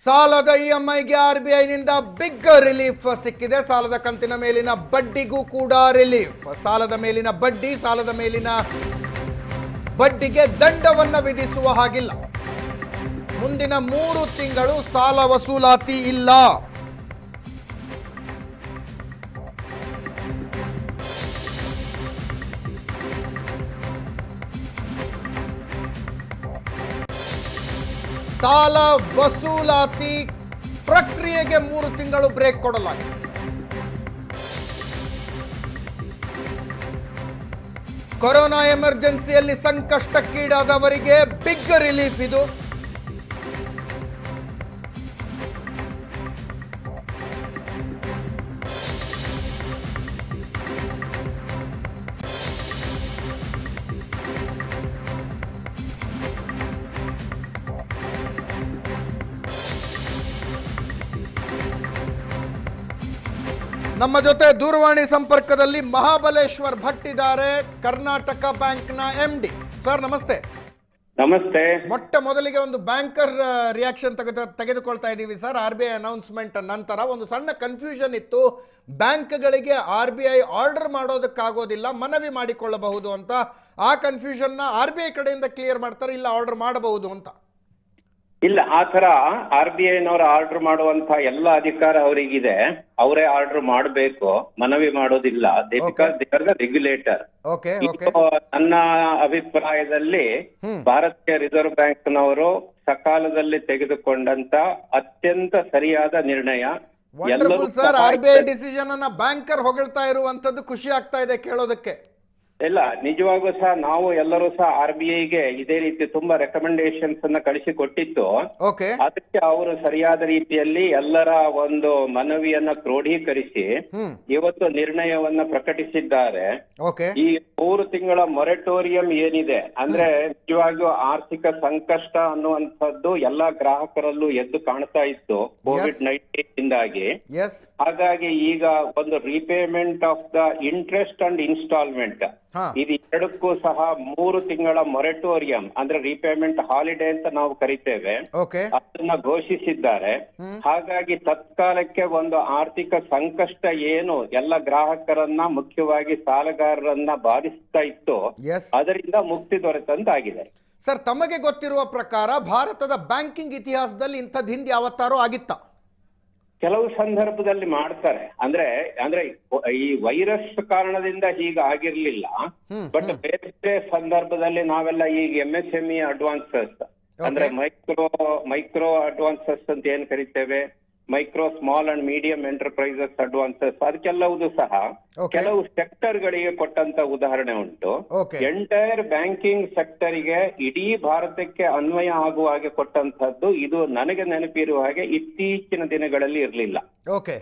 ಸಾಲದ E M ಐಗೆ R B ಐನಿಂದ ಬಿಗ್ ರಿಲೀಫ್ ಸಿಕ್ಕಿದೆ ಸಾಲದ ಕಂತಿನ ಮೇಲಿನ ಬಡ್ಡಿಗೂ ಕೂಡ ರಿಲೀಫ್ ಸಾಲದ ಮೇಲಿನ ಬಡ್ಡಿ ಸಾಲದ ಮೇಲಿನ ಬಡ್ಡಿಗೆ ದಂಡವನ್ನ ವಿಧಿಸುವ ಹಾಗಿಲ್ಲ ಮುಂದಿನ ಮೂರು ತಿಂಗಳು ಸಾಲ ವಸೂಲಾತಿ ಇಲ್ಲ ಸಾಲ ವಸೂಲಾತಿ ಪ್ರಕ್ರಿಯೆಗೆ ಮೂರು ತಿಂಗಳು ಬ್ರೇಕ್ ಕೊಡಲಾಗಿದೆ ಕೊರೋನಾ ಎಮರ್ಜೆನ್ಸಿಯಲ್ಲಿ ಸಂಕಷ್ಟಕ್ಕೀಡಾದವರಿಗೆ ಬಿಗ್ ರಿಲೀಫ್ ಇದು ನಮ್ಮ ಜೊತೆ ದೂರವಾಣಿ ಸಂಪರ್ಕದಲ್ಲಿ ಮಹಾಬಲೇಶ್ವರ್ ಭಟ್ ಇದ್ದಾರೆ ಕರ್ನಾಟಕ ಬ್ಯಾಂಕ್ನ ಎಂ ಡಿ ಸರ್ ನಮಸ್ತೆ ನಮಸ್ತೆ ಮೊಟ್ಟ ಮೊದಲಿಗೆ ಒಂದು ಬ್ಯಾಂಕರ್ ರಿಯಾಕ್ಷನ್ ತೆಗೆದು ತೆಗೆದುಕೊಳ್ತಾ ಇದ್ದೀವಿ sir R B I announcement ನಂತರ ಒಂದು ಸಣ್ಣ ಕನ್ಫ್ಯೂಷನ್ ಇತ್ತು ಬ್ಯಾಂಕ್ಗಳಿಗೆ ಆರ್ ಬಿ ಐ ಆರ್ಡರ್ ಮಾಡೋದಕ್ಕಾಗೋದಿಲ್ಲ ಮನವಿ ಮಾಡಿಕೊಳ್ಳಬಹುದು ಅಂತ ಆ ಕನ್ಫ್ಯೂಷನ್ನ ಆರ್ ಬಿ ಐ ಕಡೆಯಿಂದ ಕ್ಲಿಯರ್ ಮಾಡ್ತಾರೆ ಇಲ್ಲ ಆರ್ಡರ್ ಮಾಡಬಹುದು ಅಂತ ಇಲ್ಲ ಆ ತರ ಆರ್ ಬಿ ಐನವರು ಆರ್ಡರ್ ಮಾಡುವಂತ ಎಲ್ಲ ಅಧಿಕಾರ ಅವರಿಗಿದೆ ಅವರೇ ಆರ್ಡರ್ ಮಾಡಬೇಕು ಮನವಿ ಮಾಡೋದಿಲ್ಲ because they are the regulator okay okay ನನ್ನ ಅಭಿಪ್ರಾಯದಲ್ಲಿ ಹ್ಮ್. ಭಾರತೀಯ ರಿಸರ್ವ್ ಬ್ಯಾಂಕ್ನವರು ಸಕಾಲದಲ್ಲಿ ತೆಗೆದುಕೊಂಡಂತ ಅತ್ಯಂತ ಸರಿಯಾದ ನಿರ್ಣಯ ಎಲ್ಲರೂ wonderful sir R B I ಸಹ ಡಿಸಿಷನ್ ಅನ್ನ ಬ್ಯಾಂಕರ್ ಹೊಗಳ್ತಾ ಇರುವಂತದ್ದು ಖುಷಿ ಆಗ್ತಾ ಇದೆ ಕೇಳೋದಕ್ಕೆ ಇಲ್ಲ ನಿಜವಾಗೂ ಸಹ ನಾವು ಎಲ್ಲರೂ ಸಹ ಆರ್ ಬಿ ಐಗೆ ಇದೇ ರೀತಿ ತುಂಬಾ ರೆಕಮೆಂಡೇಶನ್ಸ್ ಅನ್ನ ಕಳಿಸಿ ಕೊಟ್ಟಿತ್ತು ಓಕೆ ಅದಕ್ಕೆ ಅವರು ಸರಿಯಾದ ರೀತಿಯಲ್ಲಿ ಎಲ್ಲರ ಒಂದು ಮನವಿಯನ್ನ ಕ್ರೋಢೀಕರಿಸಿ ಹ್ಮ್ ಇವತ್ತು ನಿರ್ಣಯವನ್ನ ಪ್ರಕಟಿಸಿದ್ದಾರೆ ಓಕೆ ಈ ಮೂರು ತಿಂಗಳ ಮೊರೆಟೋರಿಯಂ ಏನಿದೆ ಅಂದ್ರೆ ನಿಜವಾಗಿಯೂ ಆರ್ಥಿಕ ಸಂಕಷ್ಟ ಅನ್ನುವಂಥದ್ದು ಎಲ್ಲಾ ಗ್ರಾಹಕರಲ್ಲೂ ಎದ್ದು ಕಾಣ್ತಾ ಇತ್ತು ಕೋವಿಡ್ ನೈನ್ಟೀನ್ ಇಂದಾಗಿ ಎಸ್ ಹಾಗಾಗಿ ಈಗ ಒಂದು repayment of the interest and instalment ಹಾ ಇದು ಎರಡಕ್ಕೂ ಸಹ ಮೂರು ತಿಂಗಳ ಮೊರೆಟೋರಿಯಂ ಅಂದ್ರೆ ರೀಪೇಮೆಂಟ್ ಹಾಲಿಡೇ ಅಂತ ನಾವು ಕರಿತೇವೆ ಓಕೆ ಅದನ್ನ ಘೋಷಿಸಿದ್ದಾರೆ ಹ್ಮ್. ಹಾಗಾಗಿ ತತ್ಕಾಲಕ್ಕೆ ಒಂದು ಆರ್ಥಿಕ ಸಂಕಷ್ಟ ಏನು ಎಲ್ಲ ಗ್ರಾಹಕರನ್ನ ಮುಖ್ಯವಾಗಿ ಸಾಲಗಾರರನ್ನ ಬಾಧಿಸ್ತಾ ಇತ್ತು ಎಸ್ ಅದರಿಂದ ಮುಕ್ತಿ ದೊರೆತಂತಾಗಿದೆ ಸರ್ ತಮಗೆ ಗೊತ್ತಿರುವ ಪ್ರಕಾರ ಭಾರತದ ಬ್ಯಾಂಕಿಂಗ್ ಇತಿಹಾಸದಲ್ಲಿ ಇಂಥದ್ದು ಹಿಂದೆ ಯಾವತ್ತಾರೋ ಆಗಿತ್ತ ಕೆಲವು ಸಂದರ್ಭದಲ್ಲಿ ಮಾಡ್ತಾರೆ ಅಂದ್ರೆ ಅಂದ್ರೆ ಈ ವೈರಸ್ ಕಾರಣದಿಂದ ಹೀಗ ಆಗಿರ್ಲಿಲ್ಲ ಹ್ಮ್, ಬಟ್ ಬೇರೆ ಬೇರೆ ಸಂದರ್ಭದಲ್ಲಿ ನಾವೆಲ್ಲ ಈಗ ಎಂ ಎಸ್ ಎಂಇ ಅಡ್ವಾನ್ಸಸ್ ಅಂದ್ರೆ ಮೈಕ್ರೋ ಮೈಕ್ರೋ ಅಡ್ವಾನ್ಸಸ್ ಅಂತ ಏನ್ ಕರಿತೇವೆ micro small and medium enterprises advances ಅದಕ್ಕೆಲ್ಲವುದು ಸಹ Okay. ಕೆಲವು ಸೆಕ್ಟರ್ ಗಳಿಗೆ ಕೊಟ್ಟಂತ ಉದಾಹರಣೆ ಉಂಟು ಓಕೆ ಎಂಟೈರ್ ಬ್ಯಾಂಕಿಂಗ್ ಸೆಕ್ಟರ್ಗೆ ಇಡೀ ಭಾರತಕ್ಕೆ ಅನ್ವಯ ಆಗುವ ಹಾಗೆ ಕೊಟ್ಟಂತದ್ದು ಇದು ನನಗೆ ನೆನಪಿರುವ ಹಾಗೆ ಇತ್ತೀಚಿನ ದಿನಗಳಲ್ಲಿ ಇರಲಿಲ್ಲ ಓಕೆ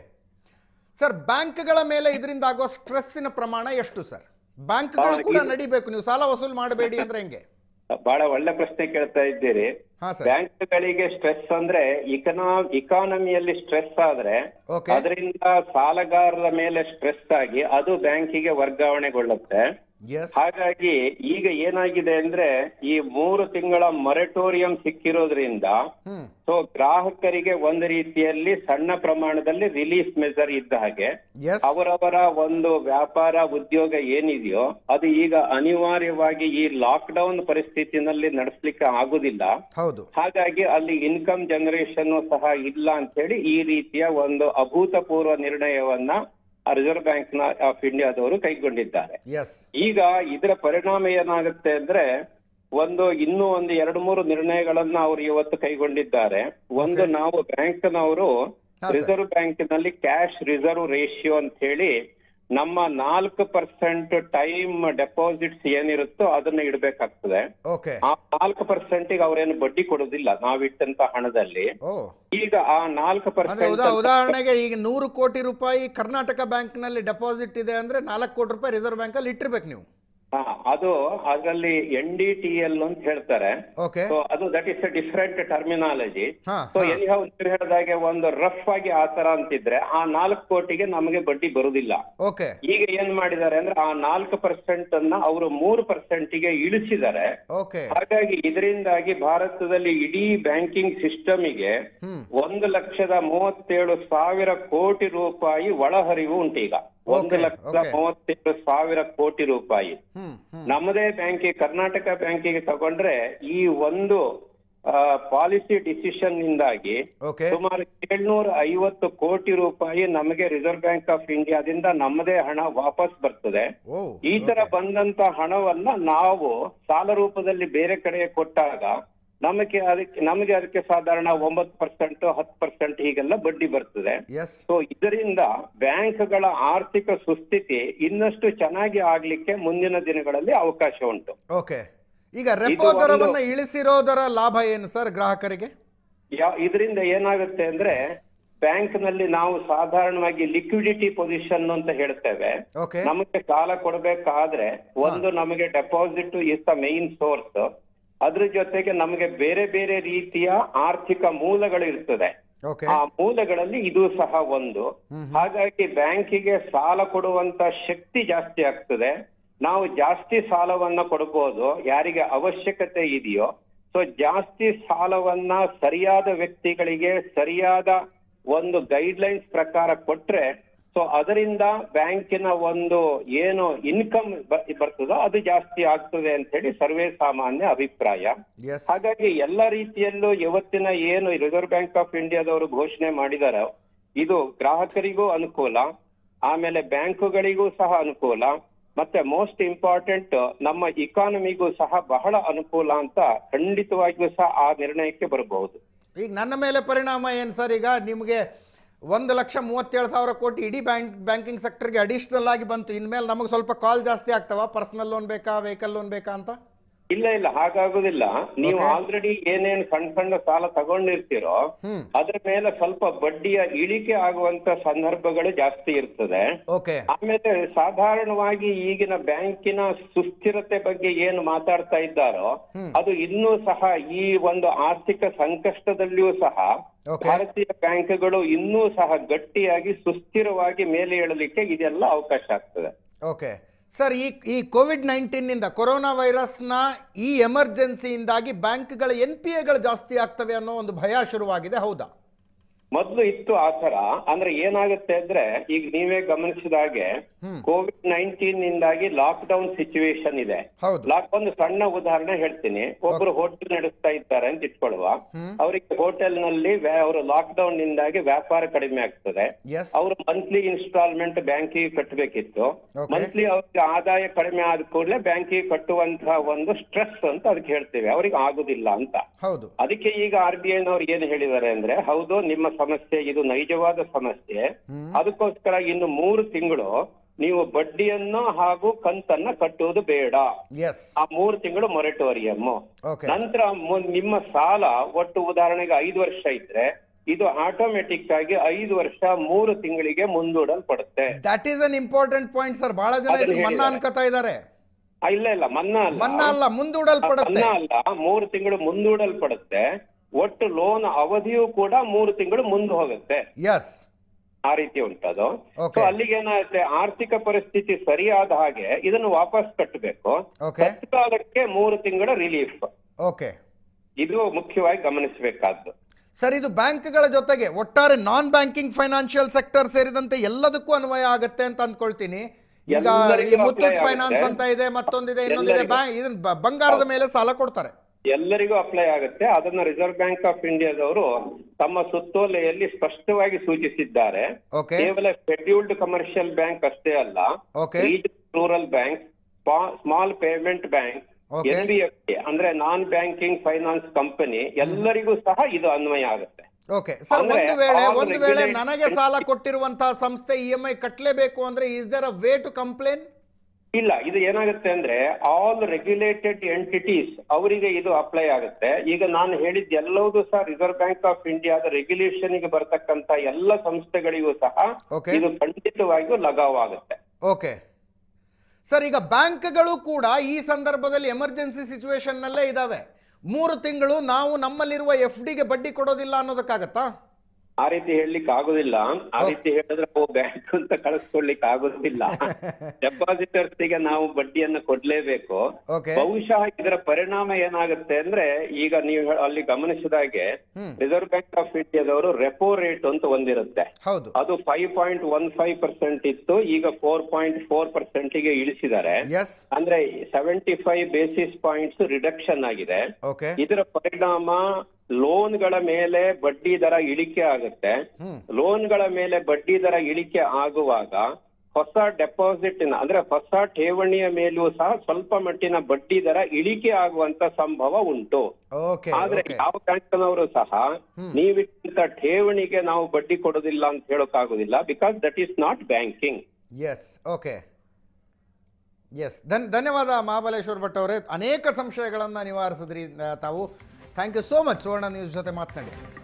ಸರ್ ಬ್ಯಾಂಕ್ಗಳ ಮೇಲೆ ಇದರಿಂದ ಆಗೋ ಸ್ಟ್ರೆಸ್ಸಿನ ಪ್ರಮಾಣ ಎಷ್ಟು ಸರ್ ಬ್ಯಾಂಕ್ಗಳು ಹಾ, ಕೂಡ ಇದು- ನಡಿಬೇಕು ನೀವು ಸಾಲ ವಸೂಲು ಮಾಡಬೇಡಿ ಅಂದ್ರೆ ಹೆಂಗೆ ಬಹಳ ಒಳ್ಳೆ ಪ್ರಶ್ನೆ ಕೇಳ್ತಾ ಇದ್ದೀರಿ ಹಾ ಸರ್ ಬ್ಯಾಂಕ್ಗಳಿಗೆ ಸ್ಟ್ರೆಸ್ ಅಂದ್ರೆ ಇಕನಾ ಇಕಾನಮಿಯಲ್ಲಿ ಸ್ಟ್ರೆಸ್ ಆದ್ರೆ ಓಕೆ ಅದರಿಂದ ಸಾಲಗಾರರ ಮೇಲೆ ಸ್ಟ್ರೆಸ್ ಆಗಿ ಅದು ಬ್ಯಾಂಕಿಗೆ ವರ್ಗಾವಣೆಗೊಳ್ಳುತ್ತೆ ಎಸ್ ಹಾಗಾಗಿ ಈಗ ಏನಾಗಿದೆ ಅಂದ್ರೆ ಈ ಮೂರು ತಿಂಗಳ ಮೊರೆಟೋರಿಯಂ ಸಿಕ್ಕಿರೋದ್ರಿಂದ ಹ್ಮ್ ಸೊ ಗ್ರಾಹಕರಿಗೆ ಒಂದು ರೀತಿಯಲ್ಲಿ ಸಣ್ಣ ಪ್ರಮಾಣದಲ್ಲಿ ರಿಲೀಫ್ ಮೆಜರ್ ಇದ್ದ ಹಾಗೆ ಎಸ್ ಅವರವರ ಒಂದು ವ್ಯಾಪಾರ ಉದ್ಯೋಗ ಏನಿದೆಯೋ ಅದು ಈಗ ಅನಿವಾರ್ಯವಾಗಿ ಈ ಲಾಕ್ ಡೌನ್ ಪರಿಸ್ಥಿತಿನಲ್ಲಿ ನಡೆಸಲಿಕ್ಕೆ ಆಗುದಿಲ್ಲ ಹೌದು ಹಾಗಾಗಿ ಅಲ್ಲಿ ಇನ್ಕಮ್ ಜನರೇಷನ್ ಸಹ ಇಲ್ಲ ಅಂತ ಹೇಳಿ ಈ ರೀತಿಯ ಒಂದು ಅಭೂತಪೂರ್ವ ನಿರ್ಣಯವನ್ನ ರಿಸರ್ವ್ ಬ್ಯಾಂಕ್ ನ ಆಫ್ ಇಂಡಿಯಾದವರು ಕೈಗೊಂಡಿದ್ದಾರೆ ಎಸ್ ಈಗ ಇದರ ಪರಿಣಾಮ ಏನಾಗುತ್ತೆ ಅಂದ್ರೆ ಒಂದು ಇನ್ನೂ ಒಂದು ಎರಡು ಮೂರು ನಿರ್ಣಯಗಳನ್ನ ಅವರು ಇವತ್ತು ಕೈಗೊಂಡಿದ್ದಾರೆ ಒಂದು ನಾವು ಬ್ಯಾಂಕ್ನವರು ಹಾ, ಸರ್. ರಿಸರ್ವ್ ಬ್ಯಾಂಕಿನಲ್ಲಿ ಕ್ಯಾಶ್ ರಿಸರ್ವ್ ರೇಷಿಯೋ ಅಂತ ಹೇಳಿ ನಮ್ಮ ನಾಲ್ಕು ಪರ್ಸೆಂಟ್ ಟೈಮ್ ಡೆಪಾಸಿಟ್ಸ್ ಏನಿರುತ್ತೋ ಅದನ್ನ ಇಡಬೇಕಾಗ್ತದೆ ಓಕೆ ಆ ನಾಲ್ಕು ಪರ್ಸೆಂಟಿಗೆ ಅವರೇನು ಬಡ್ಡಿ ಕೊಡೋದಿಲ್ಲ ನಾವಿಟ್ಟಂತ ಹಣದಲ್ಲಿ ಓ ಈಗ ಆ ನಾಲ್ಕು ಅಂದ್ರೆ ಪರ್ಸೆಂಟ್ ಉದಾ ಉದಾಹರಣೆಗೆ ಈಗ ನೂರು ಕೋಟಿ ರೂಪಾಯಿ ಕರ್ನಾಟಕ ಬ್ಯಾಂಕ್ನಲ್ಲಿ ಡೆಪಾಸಿಟ್ ಇದೆ ಅಂದ್ರೆ ನಾಲ್ಕು ಕೋಟಿ ರೂಪಾಯಿ ರಿಸರ್ವ್ ಬ್ಯಾಂಕಲ್ಲಿ ಇಟ್ಟಿರ್ಬೇಕು ನೀವು ಹಾ ಅದು ಅದರಲ್ಲಿ ಎನ್ ಡಿ ಟಿ ಎಲ್ ಅಂತ ಹೇಳ್ತಾರೆ ಓಕೆ ಸೊ ಅದು that is a different terminology ಹಾ, ಸೊ ಹಾ. ಎನಿಹೌ ನೀವು ಹೇಳಿದಾಗೆ ಒಂದು ರಫ್ ಆಗಿ ಆ ತರ ಅಂತಿದ್ರೆ ಆ ನಾಲ್ಕು ಕೋಟಿಗೆ ನಮಗೆ ಬಡ್ಡಿ ಬರುದಿಲ್ಲ ಓಕೆ ಈಗ ಏನ್ ಮಾಡಿದ್ದಾರೆ ಅಂದ್ರೆ ಆ ನಾಲ್ಕು ಪರ್ಸೆಂಟ್ ಅನ್ನ ಅವರು ಮೂರು ಪರ್ಸೆಂಟ್ಗೆ ಇಳಿಸಿದ್ದಾರೆ ಓಕೆ ಹಾಗಾಗಿ ಇದರಿಂದಾಗಿ ಭಾರತದಲ್ಲಿ ಇಡೀ ಬ್ಯಾಂಕಿಂಗ್ ಸಿಸ್ಟಮಿಗೆ ಹ್ಮ್ ಒಂದು ಲಕ್ಷದ ಮೂವತ್ತೇಳು ಸಾವಿರ ಕೋಟಿ ರೂಪಾಯಿ ಒಳಹರಿವು ಉಂಟೀಗ ಒಂದು Okay, ಲಕ್ಷದ okay. ಮೂವತ್ತೇಳು ಸಾವಿರ ಕೋಟಿ ರೂಪಾಯಿ ಹ್ಮ್ ಹ್ಮ್ ನಮ್ಮದೇ ಬ್ಯಾಂಕಿಗೆ ಕರ್ನಾಟಕ ಬ್ಯಾಂಕಿಗೆ ತಗೊಂಡ್ರೆ ಈ ಒಂದು ಪಾಲಿಸಿ ಡಿಸಿಷನ್ ನಿಂದಾಗಿ ಓಕೆ ಸುಮಾರು ಏಳ್ನೂರ ಐವತ್ತು ಕೋಟಿ ರೂಪಾಯಿ ನಮಗೆ ರಿಸರ್ವ್ ಬ್ಯಾಂಕ್ ಆಫ್ ಇಂಡಿಯಾದಿಂದ ನಮ್ಮದೇ ಹಣ ವಾಪಸ್ ಬರ್ತದೆ ಓ ಈ ತರ ಬಂದಂತ ಹಣವನ್ನ ನಾವು ಸಾಲ ರೂಪದಲ್ಲಿ ಬೇರೆ ಕಡೆ ಕೊಟ್ಟಾಗ ನಮಗೆ ಅದಕ್ಕೆ ನಮಗೆ ಅದಕ್ಕೆ ಸಾಧಾರಣ ಒಂಬತ್ತು ಪರ್ಸೆಂಟ್ ಹತ್ತು ಪರ್ಸೆಂಟ್ ಹೀಗೆಲ್ಲ ಬಡ್ಡಿ ಬರ್ತದೆ ಎಸ್ ಸೊ ಇದರಿಂದ ಬ್ಯಾಂಕ್ಗಳ ಆರ್ಥಿಕ ಸುಸ್ಥಿತಿ ಇನ್ನಷ್ಟು ಚೆನ್ನಾಗಿ ಆಗ್ಲಿಕ್ಕೆ ಮುಂದಿನ ದಿನಗಳಲ್ಲಿ ಅವಕಾಶ ಉಂಟು ಓಕೆ ಈಗ ರೆಪೋ ಒಂದು- ದರವನ್ನ ಇಳಿಸಿರೋದರ ಲಾಭ ಏನು ಸರ್ ಗ್ರಾಹಕರಿಗೆ ಯಾ- ಇದರಿಂದ ಏನಾಗುತ್ತೆ ಅಂದ್ರೆ ಬ್ಯಾಂಕ್ ನಲ್ಲಿ ನಾವು ಸಾಧಾರಣವಾಗಿ ಲಿಕ್ವಿಡಿಟಿ ಪೊಸಿಷನ್ ಅಂತ ಹೇಳ್ತೇವೆ ಓಕೆ ನಮಗೆ ಸಾಲ ಕೊಡಬೇಕಾದ್ರೆ ಒಂದು ನಮಗೆ deposit is the main source ಅದ್ರ ಜೊತೆಗೆ ನಮಗೆ ಬೇರೆ ಬೇರೆ ರೀತಿಯ ಆರ್ಥಿಕ ಮೂಲಗಳು ಇರ್ತದೆ ಓಕೆ ಆ ಮೂಲಗಳಲ್ಲಿ ಇದು ಸಹ ಒಂದು ಹಾಗಾಗಿ ಬ್ಯಾಂಕಿಗೆ ಸಾಲ ಕೊಡುವಂತ ಶಕ್ತಿ ಜಾಸ್ತಿ ಆಗ್ತದೆ ನಾವು ಜಾಸ್ತಿ ಸಾಲವನ್ನ ಕೊಡಬಹುದು ಯಾರಿಗೆ ಅವಶ್ಯಕತೆ ಇದೆಯೋ ಸೊ ಜಾಸ್ತಿ ಸಾಲವನ್ನ ಸರಿಯಾದ ವ್ಯಕ್ತಿಗಳಿಗೆ ಸರಿಯಾದ ಒಂದು ಗೈಡ್ಲೈನ್ಸ್ ಪ್ರಕಾರ ಕೊಟ್ರೆ ಸೊ ಅದರಿಂದ ಬ್ಯಾಂಕಿನ ಒಂದು ಏನು ಇನ್ಕಮ್ ಬರ್ತದೋ ಅದು ಜಾಸ್ತಿ ಆಗ್ತದೆ ಅಂತ ಹೇಳಿ ಸರ್ವೇ ಸಾಮಾನ್ಯ ಅಭಿಪ್ರಾಯ ಎಸ್ ಹಾಗಾಗಿ ಎಲ್ಲ ರೀತಿಯಲ್ಲೂ ಇವತ್ತಿನ ಏನು ರಿಸರ್ವ್ ಬ್ಯಾಂಕ್ ಆಫ್ ಇಂಡಿಯಾದವರು ಘೋಷಣೆ ಮಾಡಿದಾರೋ ಇದು ಗ್ರಾಹಕರಿಗೂ ಅನುಕೂಲ ಆಮೇಲೆ ಬ್ಯಾಂಕುಗಳಿಗೂ ಸಹ ಅನುಕೂಲ ಮತ್ತೆ ಮೋಸ್ಟ್ ಇಂಪಾರ್ಟೆಂಟ್ ನಮ್ಮ ಇಕಾನಮಿಗೂ ಸಹ ಬಹಳ ಅನುಕೂಲ ಅಂತ ಖಂಡಿತವಾಗಿಯೂ ಸಹ ಆ ನಿರ್ಣಯಕ್ಕೆ ಬರಬಹುದು ಈಗ ನನ್ನ ಮೇಲೆ ಪರಿಣಾಮ ಏನು ಸರ್ ಈಗ ನಿಮಗೆ ಒಂದು ಲಕ್ಷ ಮೂವತ್ತೇಳು ಸಾವಿರ ಕೋಟಿ ಇಡೀ ಬ್ಯಾಂಕ್ ಬ್ಯಾಂಕಿಂಗ್ ಸೆಕ್ಟರ್ಗೆ ಅಡಿಷ್ನಲ್ ಆಗಿ ಬಂತು ಇನ್ಮೇಲೆ ನಮಗೆ ಸ್ವಲ್ಪ ಕಾಲ್ ಜಾಸ್ತಿ ಆಗ್ತಾವ ಪರ್ಸನಲ್ ಲೋನ್ ಬೇಕಾ ವೆಹಿಕಲ್ ಲೋನ್ ಬೇಕಾ ಅಂತ ಇಲ್ಲ ಇಲ್ಲ ಹಾಗಾಗುದಿಲ್ಲ ನೀವು Okay. ಆಲ್ರೆಡಿ ಏನೇನು ಸಣ್ಣ ಸಣ್ಣ ಸಾಲ ತಗೊಂಡಿರ್ತೀರೋ ಹ್ಮ್ ಅದ್ರ ಮೇಲೆ ಸ್ವಲ್ಪ ಬಡ್ಡಿಯ ಇಳಿಕೆ ಆಗುವಂತ ಸಂದರ್ಭಗಳು ಜಾಸ್ತಿ ಇರ್ತದೆ ಓಕೆ ಆಮೇಲೆ ಸಾಧಾರಣವಾಗಿ ಈಗಿನ ಬ್ಯಾಂಕಿನ ಸುಸ್ಥಿರತೆ ಬಗ್ಗೆ ಏನು ಮಾತಾಡ್ತಾ ಇದ್ದಾರೋ ಹ್ಮ್. ಅದು ಇನ್ನೂ ಸಹ ಈ ಒಂದು ಆರ್ಥಿಕ ಸಂಕಷ್ಟದಲ್ಲಿಯೂ ಸಹ Okay. ಭಾರತೀಯ ಬ್ಯಾಂಕ್ಗಳು ಇನ್ನೂ ಸಹ ಗಟ್ಟಿಯಾಗಿ ಸುಸ್ಥಿರವಾಗಿ ಮೇಲೆ ಏಳಲಿಕ್ಕೆ ಇದೆಲ್ಲ ಅವಕಾಶ ಆಗ್ತದೆ ಓಕೆ ಸರ್ ಈ ಈ ಕೋವಿಡ್ ನೈನ್ಟೀನ್ನಿಂದ ಕೊರೋನಾ ವೈರಸ್ನ ಈ ಎಮರ್ಜೆನ್ಸಿಯಿಂದಾಗಿ ಬ್ಯಾಂಕ್ಗಳ ಎನ್ ಪಿ ಎಗಳು ಜಾಸ್ತಿ ಆಗ್ತವೆ ಅನ್ನೋ ಒಂದು ಭಯ ಶುರುವಾಗಿದೆ ಹೌದಾ ಮೊದಲು ಇತ್ತು ಆ ತರ ಅಂದ್ರೆ ಏನಾಗುತ್ತೆ ಅಂದ್ರೆ ಈಗ ನೀವೇ ಗಮನಿಸಿದ ಹಾಗೆ ಹ್ಮ್. ಕೋವಿಡ್ ನೈನ್ಟೀನ್ ನಿಂದಾಗಿ ಲಾಕ್ ಡೌನ್ ಸಿಚುವೇಶನ್ ಇದೆ ಹೌದು ಲಾಕ್ ಒಂದು ಸಣ್ಣ ಉದಾಹರಣೆ ಹೇಳ್ತೀನಿ ಒಬ್ರು ಹೋಟೆಲ್ ನಡೆಸ್ತಾ ಇದ್ದಾರೆ ಅಂತ ಇಟ್ಕೊಳ್ಳುವ ಹ್ಮ್. ಅವರಿಗೆ ಹೋಟೆಲ್ ನಲ್ಲಿ ಅವರು ಲಾಕ್ ಡೌನ್ ನಿಂದಾಗಿ ವ್ಯಾಪಾರ ಕಡಿಮೆ ಆಗ್ತದೆ ಎಸ್ ಅವರು ಮಂತ್ಲಿ ಇನ್ಸ್ಟಾಲ್ಮೆಂಟ್ ಬ್ಯಾಂಕಿಗೆ ಕಟ್ಟಬೇಕಿತ್ತು Okay. ಮಂತ್ಲಿ ಅವ್ರಿಗೆ ಆದಾಯ ಕಡಿಮೆ ಆದ ಕೂಡಲೇ ಬ್ಯಾಂಕಿಗೆ ಕಟ್ಟುವಂತಹ ಒಂದು ಸ್ಟ್ರೆಸ್ ಅಂತ ಅದಕ್ಕೆ ಹೇಳ್ತೇವೆ ಅವ್ರಿಗೆ ಆಗುದಿಲ್ಲ ಅಂತ ಹೌದು ಅದಕ್ಕೆ ಈಗ ಆರ್ ಬಿ ಐನವ್ರು ಏನು ಹೇಳಿದ್ದಾರೆ ಅಂದ್ರೆ ಹೌದು ನಿಮ್ಮ ಸಮಸ್ಯೆ ಇದು ನೈಜವಾದ ಸಮಸ್ಯೆ ಹ್ಮ್. ಅದಕ್ಕೋಸ್ಕರ ಇನ್ನು ಮೂರು ತಿಂಗಳು ನೀವು ಬಡ್ಡಿಯನ್ನು ಹಾಗೂ ಕಂತನ್ನ ಕಟ್ಟುವುದು ಬೇಡ ಎಸ್ ಆ ಮೂರು ತಿಂಗಳು ಮೊರೆಟೋರಿಯಂ ಓಕೆ ನಂತರ ಮು- ನಿಮ್ಮ ಸಾಲ ಒಟ್ಟು ಉದಾಹರಣೆಗೆ ಐದು ವರ್ಷ ಇದ್ರೆ ಇದು ಆಟೋಮೆಟಿಕ್ ಆಗಿ ಐದು ವರ್ಷ ಮೂರು ತಿಂಗಳಿಗೆ ಮುಂದೂಡಲ್ಪಡುತ್ತೆ that is an important point sir ಬಹಳ ಜನ ಅದನ್ನ ಇದನ್ನ ಮನ್ನಾ ಹೇಳಿದ್ದಾರೆ. ಅನ್ಕೋತಾ ಇದ್ದಾರೆ ಆ, ಇಲ್ಲ ಇಲ್ಲ ಮನ್ನಾ ಅಲ್ಲ ಮನ್ನಾ ಅಲ್ಲ ಮುಂದೂಡಲ್ಪಡುತ್ತೆ ಮನ್ನಾ ಅಲ್ಲ ಮೂರು ತಿಂಗಳು ಮುಂದೂಡಲ್ಪಡುತ್ತೆ ಒಟ್ಟು ಲೋನ್ ಅವಧಿಯೂ ಕೂಡ ಮೂರು ತಿಂಗಳು ಮುಂದೆ ಹೋಗುತ್ತೆ ಎಸ್ ಆ ರೀತಿ ಉಂಟದು Okay. ಸೊ ಅಲ್ಲಿಗೆ ಏನಾಗುತ್ತೆ ಆರ್ಥಿಕ ಪರಿಸ್ಥಿತಿ ಸರಿಯಾದ ಹಾಗೆ ಇದನ್ನು ವಾಪಸ್ ಕಟ್ಟಬೇಕು Okay. ತತ್ಕಾಲಕ್ಕೆ ಮೂರು ತಿಂಗಳ ರಿಲೀಫ್ ಓಕೆ ಇದು ಮುಖ್ಯವಾಗಿ ಗಮನಿಸಬೇಕಾದ್ದು ಸರ್ ಇದು ಬ್ಯಾಂಕ್ಗಳ ಜೊತೆಗೆ ಒಟ್ಟಾರೆ ನಾನ್ ಬ್ಯಾಂಕಿಂಗ್ ಫೈನಾನ್ಷಿಯಲ್ ಸೆಕ್ಟರ್ ಸೇರಿದಂತೆ ಎಲ್ಲದಕ್ಕೂ ಅನ್ವಯ ಆಗುತ್ತೆ ಅಂತ ಅಂದ್ಕೊಳ್ತೀನಿ ಈಗ ಎಲ್ಲರಿಗೂ ಈ ಮುತ್ತೂಟ್ apply ಫೈನಾನ್ಸ್ ಆಗುತ್ತೆ. ಅಂತ ಇದೆ ಮತ್ತೊಂದಿದೆ ಇನ್ನೊಂದಿದೆ ಎಲ್ಲರಿಗೂ. ಬ್ಯಾಂಕ್ ಇದನ್ನ ಬ- ಬಂಗಾರದ ಮೇಲೆ ಸಾಲ ಕೊಡ್ತಾರೆ ಎಲ್ಲರಿಗೂ ಅಪ್ಲೈ ಆಗುತ್ತೆ ಅದನ್ನ ರಿಸರ್ವ್ ಬ್ಯಾಂಕ್ ಆಫ್ ಇಂಡಿಯಾದವರು ತಮ್ಮ ಸುತ್ತೋಲೆಯಲ್ಲಿ ಸ್ಪಷ್ಟವಾಗಿ ಸೂಚಿಸಿದ್ದಾರೆ ಓಕೆ ಕೇವಲ ಶೆಡ್ಯೂಲ್ಡ್ ಕಮರ್ಷಿಯಲ್ ಬ್ಯಾಂಕ್ ಅಷ್ಟೇ ಅಲ್ಲ Okay. Rural bank small payment bank Okay. N B F ಅಂದ್ರೆ ನಾನ್ ಬ್ಯಾಂಕಿಂಗ್ ಫೈನಾನ್ಸ್ ಕಂಪನಿ ಎಲ್ಲರಿಗೂ ಸಹ ಇದು ಅನ್ವಯ ಆಗುತ್ತೆ ಓಕೆ ಸರ್ ಅಂದ್ರೆ ಒಂದು ವೇಳೆ all ಒಂದು ವೇಳೆ regulated- ನನಗೆ ಸಾಲ ಕೊಟ್ಟಿರುವಂತಹ ಸಂಸ್ಥೆ ಇ ಎಂ ಐ ಕಟ್ಟಲೇಬೇಕು ಅಂದ್ರೆ is there a way to complain ಇಲ್ಲ ಇದು ಏನಾಗುತ್ತೆ ಅಂದ್ರೆ ಆಲ್ ರೆಗ್ಯುಲೇಟೆಡ್ ಎಂಟಿಟೀಸ್ ಅವರಿಗೆ ಇದು ಅಪ್ಲೈ ಆಗುತ್ತೆ ಈಗ ನಾನು ಹೇಳಿದ ಎಲ್ಲವೂ ಸಹ ರಿಸರ್ವ್ ಬ್ಯಾಂಕ್ ಆಫ್ ಇಂಡಿಯಾದ ರೆಗ್ಯುಲೇಷನ್ ಗೆ ಬರ್ತಕ್ಕಂತ ಎಲ್ಲ ಸಂಸ್ಥೆಗಳಿಗೂ ಸಹ Okay. ಇದು ಖಂಡಿತವಾಗಿಯೂ ಲಗಾವಾಗುತ್ತೆ ಓಕೆ ಸರ್ ಈಗ ಬ್ಯಾಂಕ್ಗಳು ಕೂಡ ಈ ಸಂದರ್ಭದಲ್ಲಿ ಎಮರ್ಜೆನ್ಸಿ ಸಿಚುವೇಶನ್ನಲ್ಲೇ ಇದ್ದಾವೆ ಮೂರು ತಿಂಗಳು ನಾವು ನಮ್ಮಲ್ಲಿರುವ ಎಫ್ ಡಿಗೆ ಬಡ್ಡಿ ಕೊಡೋದಿಲ್ಲ ಅನ್ನೋದಕ್ಕಾಗತ್ತಾ ಆ ರೀತಿ ಹೇಳಲಿಕ್ಕೆ ಆಗುದಿಲ್ಲ ಆ ರೀತಿ ಹೇಳಿದ್ರೆ ಅವು ಬ್ಯಾಂಕ್ ಅಂತ ಕಳಿಸ್ಕೊಡ್ಲಿಕ್ಕೆ ಆಗುದಿಲ್ಲ ಡೆಪಾಸಿಟರ್ಸ್ ಗೆ ನಾವು ಬಡ್ಡಿಯನ್ನ ಕೊಡ್ಲೇಬೇಕು ಓಕೆ ಬಹುಶಃ ಇದರ ಪರಿಣಾಮ ಏನಾಗುತ್ತೆ ಅಂದ್ರೆ ಈಗ ನೀವು ಹೇ- ಅಲ್ಲಿ ಗಮನಿಸಿದಾಗೆ ಹ್ಮ್. ರಿಸರ್ವ್ ಬ್ಯಾಂಕ್ ಆಫ್ ಇಂಡಿಯಾದವರು ರೆಪೋ ರೇಟ್ ಅಂತ ಒಂದಿರುತ್ತೆ ಹೌದು ಅದು five point one five percent ಇತ್ತು ಈಗ ಫೋರ್ ಪಾಯಿಂಟ್ ಫೋರ್ ಪರ್ಸೆಂಟ್ ಗೆ ಇಳಿಸಿದ್ದಾರೆ ಎಸ್ ಅಂದ್ರೆ seventy five basis points reduction ಆಗಿದೆ ಓಕೆ ಇದರ ಪರಿಣಾಮ ಲೋನ್ಗಳ ಮೇಲೆ ಬಡ್ಡಿ ದರ ಇಳಿಕೆ ಆಗುತ್ತೆ ಹ್ಮ್ ಲೋನ್ಗಳ ಮೇಲೆ ಬಡ್ಡಿ ದರ ಇಳಿಕೆ ಆಗುವಾಗ ಹೊಸ ಡೆಪಾಸಿಟ್ ಅಂದ್ರೆ ಹೊಸ ಠೇವಣಿಯ ಮೇಲೂ ಸಹ ಸ್ವಲ್ಪ ಮಟ್ಟಿನ ಬಡ್ಡಿ ದರ ಇಳಿಕೆ ಆಗುವಂತ ಸಂಭವ ಉಂಟು ಓಕೆ ಆದ್ರೆ ಓಕೆ ಯಾವ ಬ್ಯಾಂಕ್ನವರು ಸಹ ನೀವಿಟ್ಟಂತ ಠೇವಣಿಗೆ ನಾವು ಬಡ್ಡಿ ಕೊಡೋದಿಲ್ಲ ಅಂತ ಹೇಳೋಕ್ಕಾಗೋದಿಲ್ಲ because that is not banking yes okay yes ಧನ್ ಧನ್ಯವಾದ ಮಹಾಬಲೇಶ್ವರ್ ಭಟ್ ಅವರೇ ಅನೇಕ ಸಂಶಯಗಳನ್ನು ನಿವಾರಿಸಿದ್ರಿ ಆ, ತಾವು thank you so much Suvarna news ಜೊತೆ ಮಾತನಾಡಿ